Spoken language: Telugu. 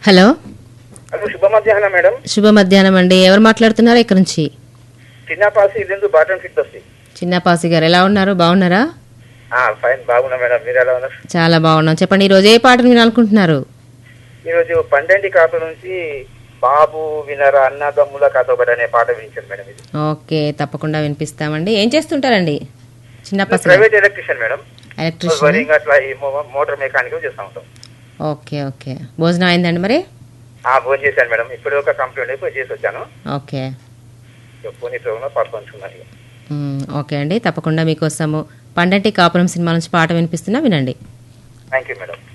హలో హలో శుభ మధ్యాహ్నం మేడం శుభ మధ్యాహ్నం అండి ఎవరు మాట్లాడుతున్నారు ఇక్కడ నుంచి చిన్న పాలసీ ఇల్లు బాటన్ ఫిట్ వస్తాయి చిన్నపాసి గారు ఎలా ఉన్నారు బాగున్నారా ఫైన్ బాగున్నా మేడం మీరు ఎలా ఉన్నారు చాలా బాగున్నాం చెప్పండి ఈరోజు ఏ పాటను వినాలనుకుంటున్నారు ఈరోజు పండంటి కాపు నుంచి బాబు వినరా అన్నదమ్ముల కథ ఒకటి అనే పాట వినించాను మేడం ఇది ఓకే తప్పకుండా వినిపిస్తామండి ఏం చేస్తుంటారండి చిన్నపాసి private electrician madam electrician wiring అట్లా ఈ మో- మోటార్ మెకానిక్ చేస్తా ఉంటాం ఓకే ఓకే భోజనం అయిందండి మరి ఆ భోజనం చేశాను మేడం ఇప్పుడు ఒక కంప్లైంట్ అయిపోయి చేసి వచ్చాను ఓకే పోనీ ప్రోగ్రామ్ పాల్పంచుకున్నాను ఇక. మ్, ఓకే అండి తప్పకుండా మీకోసము పండంటి కాపురం సినిమా నుంచి పాట వినిపిస్తున్నా వినండి థ్యాంక్ యూ మేడం